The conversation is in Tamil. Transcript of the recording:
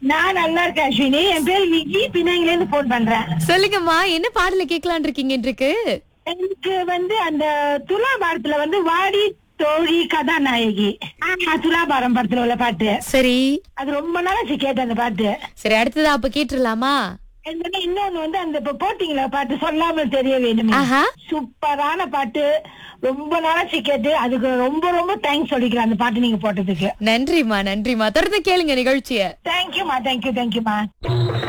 நான் நல்லா இருக்கேன் அஸ்வினி என் பேர் விஜி பின்னாங்கில இருந்து போன் பண்றேன் சொல்லுங்கம்மா என்ன பாடல கேட்கலான் இருக்கீங்க இன்றைக்கு எனக்கு வந்து அந்த துலாபாரத்துல வந்து வாடி தோழி கதாநாயகி ஆமா, துலாபாரம் படத்துல உள்ள பாட்டு சரி அது ரொம்ப நாளாச்சு கேட்டேன் அந்த பாட்டு சரி அடுத்ததா அப்ப கேட்டுடலாமா எனக்கு இன்னொன்னு வந்து அந்த இப்ப போட்டிங்களா பாட்டு சொல்லாமல் தெரிய வேணுமே ஆஹா சூப்பரான பாட்டு ரொம்ப நாளாச்சு கேட்டு அதுக்கு ரொம்ப ரொம்ப தேங்க்ஸ் சொல்லிக்கிறேன் அந்த பாட்டு நீங்க போட்டதுக்கு நன்றிம்மா நன்றிம்மா தொடர்ந்து கேளுங்க நிகழ்ச்சிய தேங்க்யூமா தேங்க்யூ தேங்க்யூமா